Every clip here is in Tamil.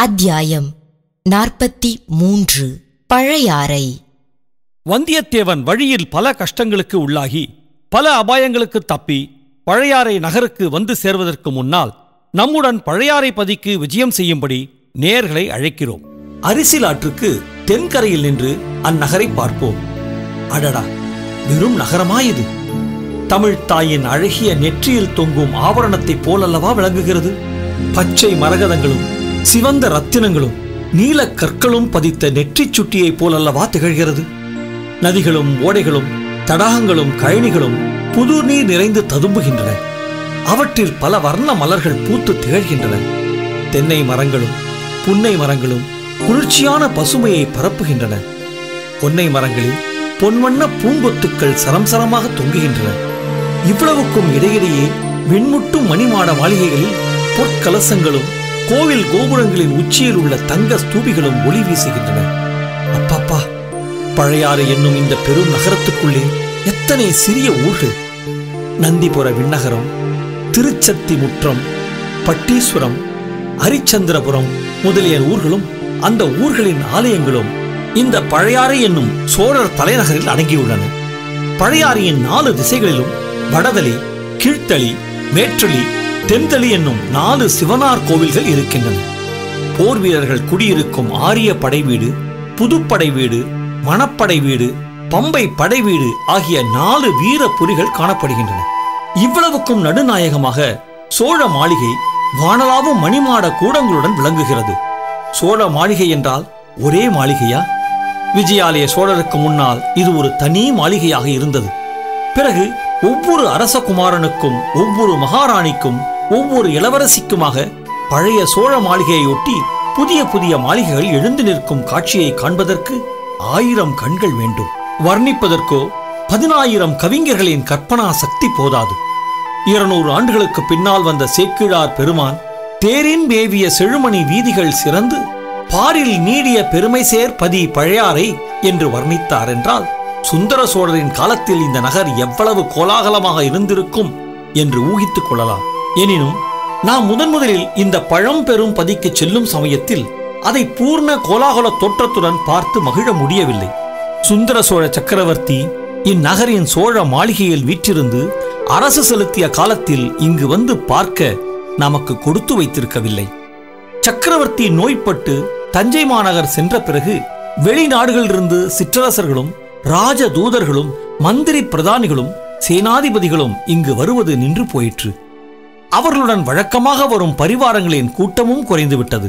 அத்தியாயம் நாற்பத்தி மூன்று பழையாறை வந்தியத்தேவன் வழியில் பல கஷ்டங்களுக்கு உள்ளாகி பல அபாயங்களுக்கு தப்பி பழையாறை நகருக்கு வந்து சேர்வதற்கு முன்னால் நம்முடன் பழையாறை பதிக்கு விஜயம் செய்யும்படி நேர்களை அழைக்கிறோம் அரிசில் ஆற்றுக்கு தென்கரையில் நின்று அந்நகரை பார்ப்போம் அடடா வெறும் நகரமா இது தமிழ் தாயின் அழகிய நெற்றியில் தொங்கும் ஆபரணத்தைப் போலல்லவா விளங்குகிறது பச்சை மரகதங்களும் சிவந்த ரத்தினங்களும் நீலக் கற்களும் பதித்த நெற்றிச் சுட்டியைப் போலல்லவா திகழ்கிறது நதிகளும் ஓடைகளும் தடாகங்களும் கழனிகளும் புது நீர் நிறைந்து ததும்புகின்றன அவற்றில் பல வர்ண மலர்கள் பூத்து திகழ்கின்றன தென்னை மரங்களும் புன்னை மரங்களும் குளிர்ச்சியான பசுமையை பரப்புகின்றன பொன்னை மரங்களில் பொன்வண்ண பூங்கொத்துக்கள் சரம் சரமாக தொங்குகின்றன இவ்வளவுக்கும் இடையிடையே வெண்முட்டும் மணிமாட மாளிகைகளில் பொற்கலசங்களும் கோவில் கோபுரங்களின் உச்சியில் உள்ள தங்க ஸ்தூபிகளும் ஒளி வீசுகின்றன அப்பப்பா பழையாறு என்னும் இந்த பெரும் நகரத்துக்குள்ளே எத்தனை சிறிய ஊர்கள் நந்திபுர விண்ணகரம் திருச்சத்தி முற்றம் பட்டீஸ்வரம் ஹரிச்சந்திரபுரம் முதலிய ஊர்களும் அந்த ஊர்களின் ஆலயங்களும் இந்த பழையாறை என்னும் சோழர் தலைநகரில் அடங்கியுள்ளன பழையாறையின் நாலு திசைகளிலும் வடதளி கீழ்த்தளி மேற்றளி தென்தளி என்னும் நாலு சிவனார் கோவில்கள் இருக்கின்றன போர் வீரர்கள் குடியிருக்கும் ஆரிய படை வீடு புதுப்படை வீடு மணப்படை வீடு பம்பை படை வீடு ஆகிய நாலு வீர புலிகள் காணப்படுகின்றன இவ்வளவுக்கும் நடுநாயகமாக சோழ மாளிகை வானலாவும் மணிமாட கூடங்களுடன் விளங்குகிறது சோழ மாளிகை என்றால் ஒரே மாளிகையா விஜயாலய சோழருக்கு முன்னால் இது ஒரு தனி மாளிகையாக இருந்தது பிறகு ஒவ்வொரு அரசகுமாரனுக்கும் ஒவ்வொரு மகாராணிக்கும் ஒவ்வொரு இளவரசிக்குமாக பழைய சோழ மாளிகையொட்டி புதிய புதிய மாளிகைகள் எழுந்து நிற்கும் காட்சியை காண்பதற்கு ஆயிரம் கண்கள் வேண்டும் வர்ணிப்பதற்கோ பதினாயிரம் கவிஞர்களின் கற்பனா சக்தி போதாது இருநூறு ஆண்டுகளுக்கு பின்னால் வந்த சேக்கிழார் பெருமான் தேரின் மேவிய செழுமணி வீதிகள் சிறந்து பாரில் நீடிய பெருமை சேர் பதி பழையாறை என்று வர்ணித்தார் என்றால் சுந்தர சோழரின் காலத்தில் இந்த நகர் எவ்வளவு கோலாகலமாக இருந்திருக்கும் என்று ஊகித்துக் கொள்ளலாம் எனினும் நாம் முதன் முதலில் இந்த பழம்பெரும் பதிக்கு செல்லும் சமயத்தில் அதை பூர்ண கோலாகல தோற்றத்துடன் பார்த்து மகிழ முடியவில்லை சுந்தர சோழ சக்கரவர்த்தி இந்நகரின் சோழ மாளிகையில் வீற்றிருந்து அரசு செலுத்திய காலத்தில் இங்கு வந்து பார்க்க நமக்கு கொடுத்து வைத்திருக்கவில்லை சக்கரவர்த்தி நோய்பட்டு தஞ்சை மாநகர் சென்ற பிறகு வெளிநாடுகளிலிருந்து சிற்றரசர்களும் ராஜ தூதர்களும் மந்திரி பிரதானிகளும் சேனாதிபதிகளும் இங்கு வருவது நின்று போயிற்று அவர்களுடன் வழக்கமாக வரும் பரிவாரங்களின் கூட்டமும் குறைந்துவிட்டது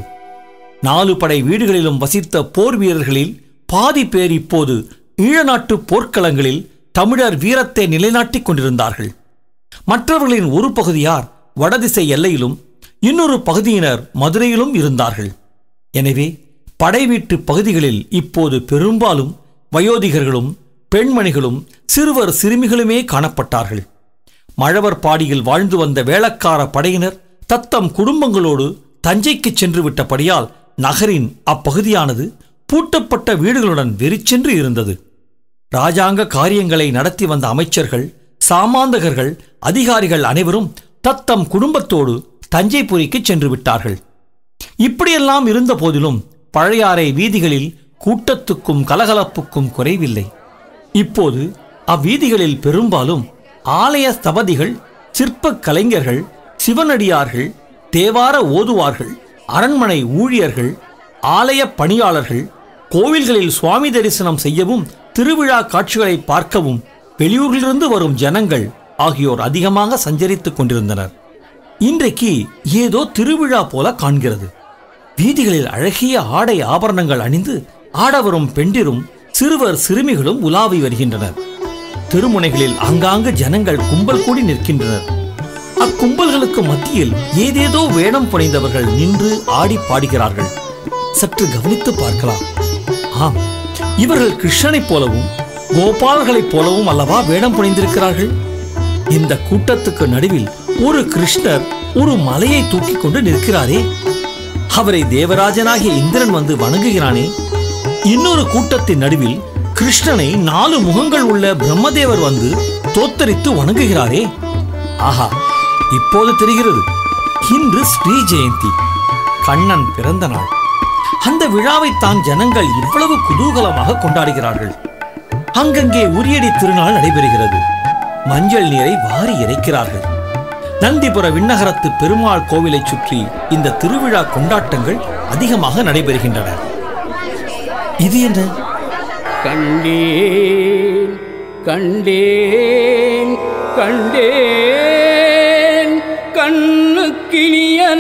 நாலு படை வீடுகளிலும் வசித்த போர் வீரர்களில் பாதி பேர் இப்போது ஈழநாட்டு போர்க்களங்களில் தமிழர் வீரத்தை நிலைநாட்டிக் கொண்டிருந்தார்கள் மற்றவர்களின் ஒரு பகுதியார் வடதிசை எல்லையிலும் இன்னொரு பகுதியினர் மதுரையிலும் இருந்தார்கள் எனவே படை வீட்டு பகுதிகளில் இப்போது பெரும்பாலும் வயோதிகர்களும் பெண்மணிகளும் சிறுவர் சிறுமிகளுமே காணப்பட்டார்கள் மழவர் பாடியில் வாழ்ந்து வந்த வேளக்கார படையினர் தத்தம் குடும்பங்களோடு தஞ்சைக்கு சென்று விட்டபடியால் நகரின் அப்பகுதியானது பூட்டப்பட்ட வீடுகளுடன் வெறிச்சென்று இருந்தது ராஜாங்க காரியங்களை நடத்தி வந்த அமைச்சர்கள் சாமாந்தகர்கள் அதிகாரிகள் அனைவரும் தத்தம் குடும்பத்தோடு தஞ்சைபுரிக்கு சென்று விட்டார்கள் இப்படியெல்லாம் இருந்த போதிலும் பழையாறை வீதிகளில் கூட்டத்துக்கும் கலகலப்புக்கும் குறைவில்லை இப்போது அவ்வீதிகளில் பெரும்பாலும் ஆலய ஸ்தபதிகள் சிற்பக் கலைஞர்கள் சிவனடியார்கள் தேவார ஓதுவார்கள் அரண்மனை ஊழியர்கள் ஆலய பணியாளர்கள் கோவில்களில் சுவாமி தரிசனம் செய்யவும் திருவிழா காட்சிகளை பார்க்கவும் வெளியூரிலிருந்து வரும் ஜனங்கள் ஆகியோர் அதிகமாக சஞ்சரித்துக் கொண்டிருந்தனர் இன்றைக்கு ஏதோ திருவிழா போல காண்கிறது வீதிகளில் அழகிய ஆடை ஆபரணங்கள் அணிந்து ஆடவரும் பெண்டிரும் சிறுவர் சிறுமிகளும் உலாவி வருகின்றனர் திருமுனைகளில் ஆங்காங்கு ஜனங்கள் கும்பல் கூடி நிற்கின்றனர் அக்கும்பல்களுக்கு மத்தியில் ஏதேதோ வேடம் புனைந்தவர்கள் நின்று ஆடி பாடுகிறார்கள் சற்று கவனித்து பார்க்கலாம் ஆம் இவர்கள் கிருஷ்ணனைப் போலவும் கோபாலர்களைப் போலவும் அல்லவா வேடம் புனைந்திருக்கிறார்கள் இந்த கூட்டத்துக்கு நடுவில் ஒரு கிருஷ்ணர் ஒரு மலையை தூக்கிக் கொண்டு நிற்கிறாரே அவரை தேவராஜனாகிய இந்திரன் வந்து வணங்குகிறானே இன்னொரு கூட்டத்தின் நடுவில் கிருஷ்ணனை நாலு முகங்கள் உள்ள பிரம்மதேவர் வந்து தோத்தரித்து வணங்குகிறாரே ஆஹா இப்போது தெரிகிறது இன்று ஸ்ரீ ஜெயந்தி கண்ணன் பிறந்த நாள் அந்த விழாவைத்தான் ஜனங்கள் இவ்வளவு குதூகலமாக கொண்டாடுகிறார்கள் அங்கங்கே உரியடி திருநாள் நடைபெறுகிறது மஞ்சள் நீரை வாரி இறைக்கிறார்கள் நந்திபுர விண்ணகரத்து பெருமாள் கோவிலைச் சுற்றி இந்த திருவிழா கொண்டாட்டங்கள் அதிகமாக நடைபெறுகின்றன இது என்ன கண்டேன் கண்டேன் கண்டேன் கண்ணுக்கினியன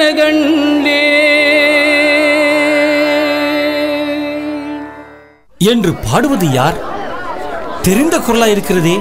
கண்டேன் என்று பாடுவது யார் தெரிந்த குரலா இருக்கிறதே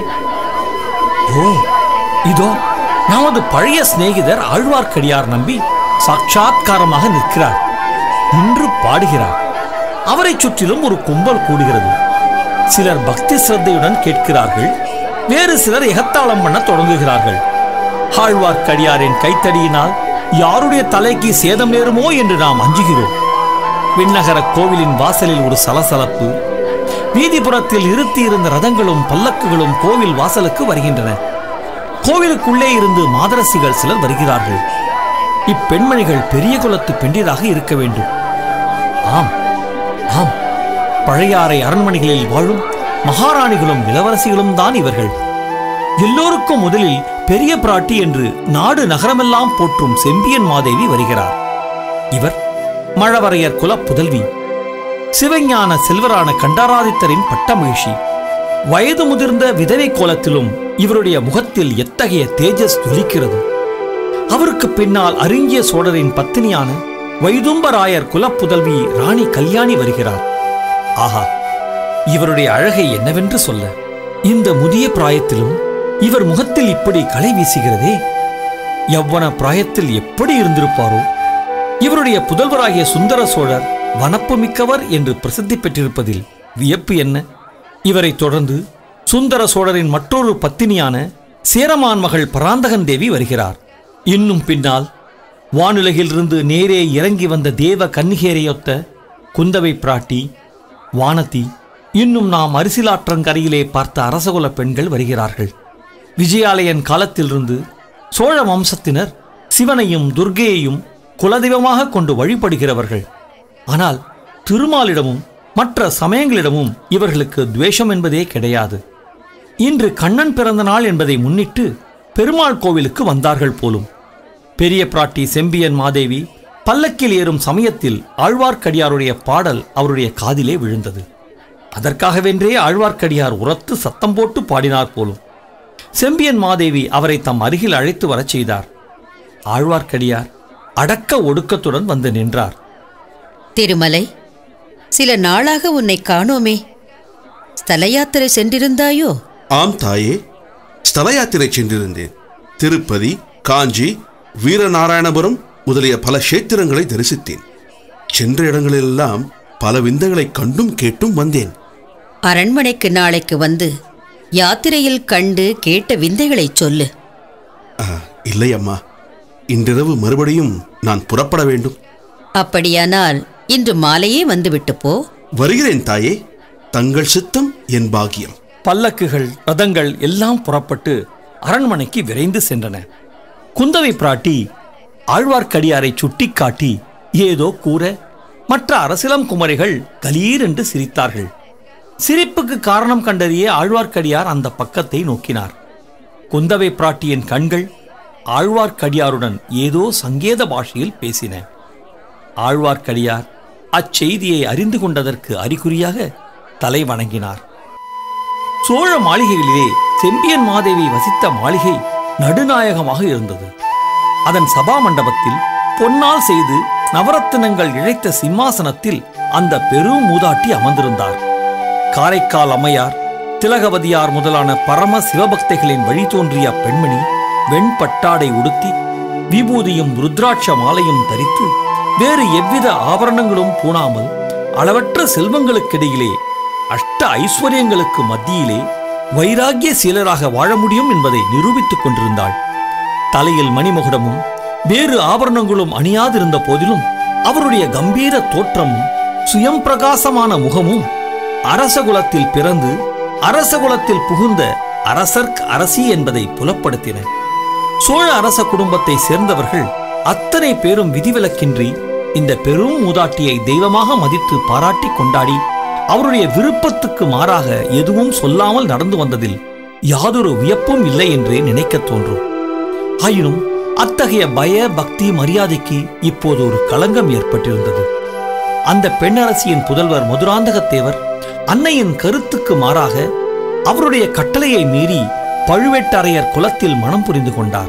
ஓ இதோ நமது பழைய சிநேகிதர் ஆழ்வார்க்கடியார் நம்பி சாட்சாத்காரமாக நிற்கிறார் நின்று பாடுகிறார் அவரைச் சுற்றிலும் ஒரு கும்பல் கூடுகிறது சிலர் பக்தி சிரத்தையுடன் கேட்கிறார்கள் வேறு சிலர் எகத்தாளம் பண்ண தொடங்குகிறார்கள் ஆழ்வார்க்கடியாரின் கைத்தடியினால் யாருடைய தலைக்கு சேதம் நேருமோ என்று நாம் அஞ்சுகிறோம் விண்ணகர கோவிலின் வாசலில் ஒரு சலசலப்பு வீதிபுறத்தில் இருத்தியிருந்த ரதங்களும் பல்லக்குகளும் கோவில் வாசலுக்கு வருகின்றன கோவிலுக்குள்ளே இருந்து மாதரசிகள் சிலர் வருகிறார்கள் இப்பெண்மணிகள் பெரிய குலத்து பெண்டிராக இருக்க வேண்டும் ஆம் ஆம் பழையாறை அரண்மனைகளில் வாழும் மகாராணிகளும் இளவரசிகளும் தான் இவர்கள் எல்லோருக்கும் முதலில் பெரிய பிராட்டி என்று நாடு நகரமெல்லாம் போற்றும் செம்பியன் மாதேவி வருகிறார் இவர் மழவரையர் குல புதல்வி சிவஞான செல்வரான கண்டராதித்தரின் பட்டமகிழ்ச்சி வயது முதிர்ந்த விதவை கோலத்திலும் இவருடைய முகத்தில் எத்தகைய தேஜஸ் ஜொலிக்கிறது அவருக்கு பின்னால் அருங்கிய சோழரின் பத்தினியான வைதும்பராயர் குலப்புதல்வி ராணி கல்யாணி வருகிறார் ஆஹா இவருடைய அழகை என்னவென்று சொல்ல இந்த முதிய பிராயத்திலும் இவர் முகத்தில் இப்படி களை வீசுகிறதே யவ்வன பிராயத்தில் எப்படி இருந்திருப்பாரோ இவருடைய புதல்வராகிய சுந்தர சோழர் வனப்பு மிக்கவர் என்று பிரசித்தி பெற்றிருப்பதில் வியப்பு என்ன இவரைத் தொடர்ந்து சுந்தர சோழரின் மற்றொரு பத்தினியான சேரமான் மகள் பராந்தகன் தேவி வருகிறார் இன்னும் பின்னால் வானுலகிலிருந்து நேரே இறங்கி வந்த தேவ கன்னிகேரையொத்த குந்தவை பிராட்டி வானதி இன்னும் நாம் அரிசிலாற்றங்கரையிலே பார்த்த அரசகுல பெண்கள் வருகிறார்கள் விஜயாலயன் காலத்திலிருந்து சோழ வம்சத்தினர் சிவனையும் துர்க்கையையும் குலதெய்வமாக கொண்டு வழிபடுகிறவர்கள் ஆனால் திருமாலிடமும் மற்ற சமயங்களிடமும் இவர்களுக்கு துவேஷம் என்பதே கிடையாது இன்று கண்ணன் பிறந்த நாள் என்பதை முன்னிட்டு பெருமாள் கோவிலுக்கு வந்தார்கள் போலும் பெரிய பிராட்டி செம்பியன் மாதேவி பல்லக்கில் ஏறும் சமயத்தில் ஆழ்வார்க்கடியாருடைய பாடல் அவருடைய காதிலே விழுந்தது அதற்காகவென்றே ஆழ்வார்க்கடியார் உரத்து சத்தம் போட்டு பாடினார் போலும் செம்பியன் மாதேவி அவரை தம் அருகில் அழைத்து வரச் செய்தார் ஆழ்வார்க்கடியார் அடக்க ஒடுக்கத்துடன் வந்து நின்றார் திருமலை சில நாளாக உன்னை காணோமே ஸ்தல யாத்திரை சென்றிருந்தாயோ ஆம் தாயே ஸ்தல யாத்திரை சென்றிருந்தேன் திருப்பதி காஞ்சி வீரநாராயணபுரம் முதலிய பல கஷேத்திரங்களை தரிசித்தேன் சென்ற இடங்களிலெல்லாம் பல விந்தங்களை கண்டும் கேட்டும் வந்தேன் அரண்மனைக்கு நாளைக்கு வந்து யாத்திரையில் கண்டு கேட்ட விந்தைகளைச் சொல்லு ஆ, இல்லை அம்மா இன்றிரவு மறுபடியும் நான் புறப்பட வேண்டும் அப்படியானால் இன்று மாலையே வந்துவிட்டு போ வருகிறேன் தாயே தங்கள் சித்தம் என் பாக்கியம் பல்லக்குகள் ரதங்கள் எல்லாம் புறப்பட்டு அரண்மனைக்கு விரைந்து சென்றன குந்தவை பிராட்டி ஆழ்வார்க்கடியாரை சுட்டிக்காட்டி ஏதோ கூற மற்ற அரசிலம் குமரிகள் கலீர் என்று சிரித்தார்கள் சிரிப்புக்கு காரணம் கண்டறிய ஆழ்வார்க்கடியார் அந்த பக்கத்தை நோக்கினார் குந்தவை பிராட்டியின் கண்கள் ஆழ்வார்க்கடியாருடன் ஏதோ சங்கேத பாஷையில் பேசின ஆழ்வார்க்கடியார் அச்செய்தியை அறிந்து கொண்டதற்கு அறிகுறியாக தலை வணங்கினார் சோழ மாளிகைகளிலே செம்பியன் மாதேவி வசித்த மாளிகை நடுநாயகமாக இருந்தது அதன் சபா மண்டபத்தில் பொன்னால் செய்து நவரத்தினங்கள் இழைத்த சிம்மாசனத்தில் அந்த பெரும் மூதாட்டி அமர்ந்திருந்தார் காரைக்கால் அம்மையார் திலகவதியார் முதலான பரம சிவபக்தைகளின் வழி தோன்றிய பெண்மணி வெண்பட்டாடை உடுத்தி விபூதியும் ருத்ராட்ச மாலையும் தரித்து வேறு எவ்வித ஆபரணங்களும் பூணாமல் அளவற்ற செல்வங்களுக்கிடையிலே அஷ்ட ஐஸ்வர்யங்களுக்கு மத்தியிலே வைராகிய சீலராக வாழ முடியும் என்பதை நிரூபித்துக் கொண்டிருந்தாள் தலையில் மணிமகுடமும் வேறு ஆபரணங்களும் அணியாதிருந்த போதிலும் அவருடைய கம்பீர தோற்றமும் சுயம் பிரகாசமான முகமும் அரசகுலத்தில் பிறந்து அரசகுலத்தில் புகுந்த அரசர்க் அரசி என்பதை புலப்படுத்தின சோழ அரச குடும்பத்தை சேர்ந்தவர்கள் அத்தனை பேரும் விதிவிலக்கின்றி இந்த பெரும் மூதாட்டியை தெய்வமாக மதித்து பாராட்டி கொண்டாடி அவருடைய விருப்பத்துக்கு மாறாக எதுவும் சொல்லாமல் நடந்து வந்ததில் யாதொரு வியப்பும் இல்லை என்றே நினைக்கத் தோன்றும் ஆயினும் அத்தகைய பய பக்தி மரியாதைக்கு இப்போது ஒரு களங்கம் ஏற்பட்டிருந்தது அந்த பெண்ணரசியின் புதல்வர் மதுராந்தகத்தேவர் அன்னையின் கருத்துக்கு மாறாக அவருடைய கட்டளையை மீறி பழுவேட்டரையர் குலத்தில் மனம் புரிந்து கொண்டார்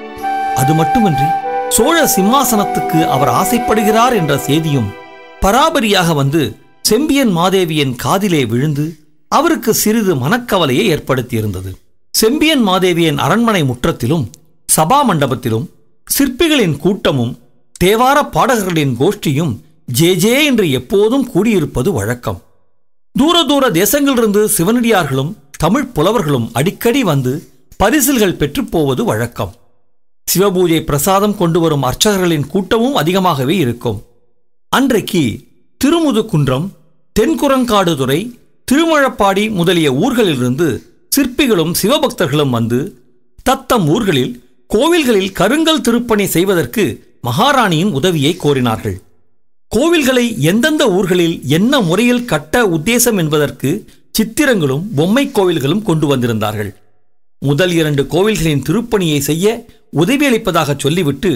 அது மட்டுமின்றி சோழ சிம்மாசனத்துக்கு அவர் ஆசைப்படுகிறார் என்ற செய்தியும் பராபரியாக வந்து செம்பியன் மாதேவியின் காதிலே விழுந்து அவருக்கு சிறிது மனக்கவலையை ஏற்படுத்தியிருந்தது செம்பியன் மாதேவியின் அரண்மனை முற்றத்திலும் சபா மண்டபத்திலும் சிற்பிகளின் கூட்டமும் தேவார பாடகர்களின் கோஷ்டியும் ஜே ஜே என்று எப்போதும் கூடியிருப்பது வழக்கம் தூர தூர தேசங்களிலிருந்து சிவனடியார்களும் தமிழ் புலவர்களும் அடிக்கடி வந்து பரிசில்கள் பெற்றுப் போவது வழக்கம் சிவபூஜை பிரசாதம் கொண்டு வரும் அர்ச்சகர்களின் கூட்டமும் அதிகமாகவே இருக்கும் அன்றைக்கு திருமுதுகுன்றம் தென்குரங்காடுதுறை திருமழப்பாடி முதலிய ஊர்களிலிருந்து சிற்பிகளும் சிவபக்தர்களும் வந்து தத்தம் ஊர்களில் கோவில்களில் கருங்கல் திருப்பணி செய்வதற்கு மகாராணியின் உதவியை கோரினார்கள் கோவில்களை எந்தெந்த ஊர்களில் என்ன முறையில் கட்ட உத்தேசம் என்பதற்கு சித்திரங்களும் பொம்மை கோவில்களும் கொண்டு வந்திருந்தார்கள் முதல் இரண்டு கோவில்களின் திருப்பணியை செய்ய உதவியளிப்பதாக சொல்லிவிட்டு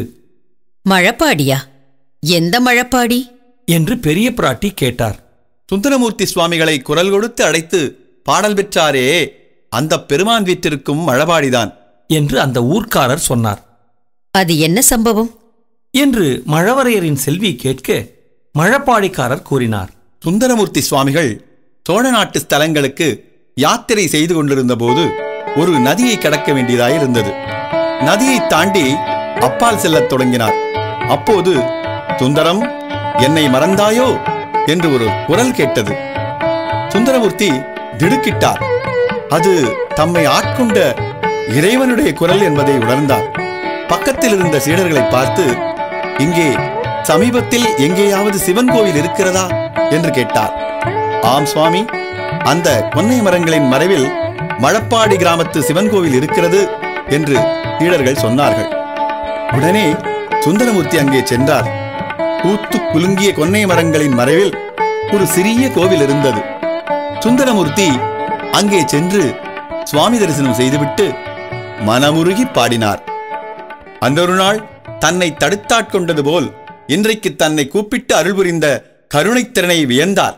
மழப்பாடியா எந்த மழப்பாடி என்று பெரிய பிராட்டி கேட்டார் சுந்தரமூர்த்தி சுவாமிகளை குரல் கொடுத்து அழைத்து பாடல் பெற்றாரே அந்த பெருமான் வீட்டிற்கும் மழபாடிதான் என்று அந்த ஊர்க்காரர் சொன்னார் அது என்ன சம்பவம் என்று மழவரையரின் செல்வி கேட்க மழப்பாடிக்காரர் கூறினார் சுந்தரமூர்த்தி சுவாமிகள் சோழ நாட்டு ஸ்தலங்களுக்கு யாத்திரை செய்து கொண்டிருந்த போது ஒரு நதியை கடக்க வேண்டியதாயிருந்தது நதியை தாண்டி அப்பால் செல்லத் தொடங்கினார் அப்போது சுந்தரம் என்னை மறந்தாயோ என்று ஒரு குரல் கேட்டது சுந்தரமூர்த்தி திடுக்கிட்டார் அது தம்மை ஆட்கொண்ட இறைவனுடைய குரல் என்பதை உணர்ந்தார் பக்கத்தில் இருந்த சீடர்களை பார்த்து இங்கே சமீபத்தில் எங்கேயாவது சிவன் கோவில் இருக்கிறதா என்று கேட்டார் ஆம் சுவாமி அந்த கொன்னை மரங்களின் மறைவில் மழப்பாடி கிராமத்து சிவன் கோவில் இருக்கிறது என்று சீடர்கள் சொன்னார்கள் உடனே சுந்தரமூர்த்தி அங்கே சென்றார் பூத்து குலுங்கிய கொன்னை மரங்களின் மறைவில் ஒரு சிறிய கோவில் இருந்தது சுந்தரமூர்த்தி அங்கே சென்று சுவாமி தரிசனம் செய்துவிட்டு மனமுருகி பாடினார் அன்றொரு நாள் தன்னை தடுத்தாட்கொண்டது போல் இன்றைக்கு தன்னை கூப்பிட்டு அருள் புரிந்த கருணைத்திறனை வியந்தார்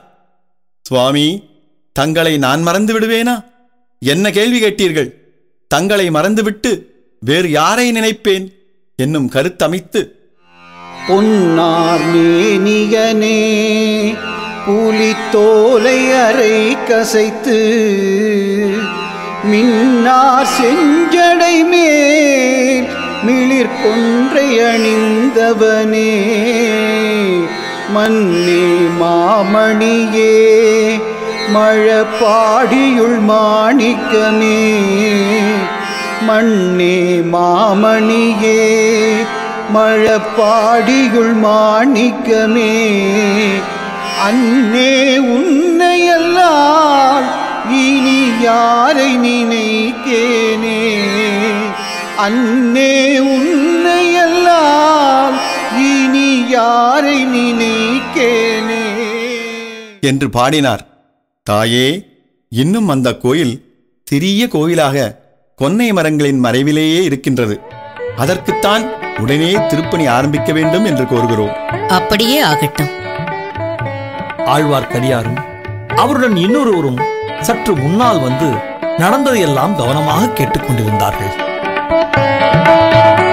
சுவாமி தங்களை நான் மறந்து விடுவேனா என்ன கேள்வி கேட்டீர்கள் தங்களை மறந்துவிட்டு வேறு யாரை நினைப்பேன் என்னும் கருத்தமைத்து பொன்னார் மேனியனே புலித்தோலை அரை கசைத்து மின்னார் செஞ்சடை மேல் மிளிர் கொன்றை அணிந்தவனே மன்னே மாமணியே மழப்பாடியுள் மாணிக்கமே மண்ணே மாமணியே மழப்பாடியுள் மாணிக்கமே அன்னே உன்னையெல்லாம் இனி யாரை நினைக்கேனே அன்னே உன்னையெல்லாம் இனி யாரை நினைக்கேனே என்று பாடினார் தாயே இன்னும் அந்த கோயில் சிறிய கோயிலாக கொன்னை மரங்களின் மறைவிலேயே இருக்கின்றது அதற்குத்தான் உடனே திருப்பணி ஆரம்பிக்க வேண்டும் என்று கோருகிறோம் அப்படியே ஆகட்டும் ஆழ்வார்க்கடியாரும் அவருடன் இன்னொருவரும் சற்று முன்னால் வந்து நடந்ததையெல்லாம் கவனமாக கேட்டுக்கொண்டிருந்தார்கள்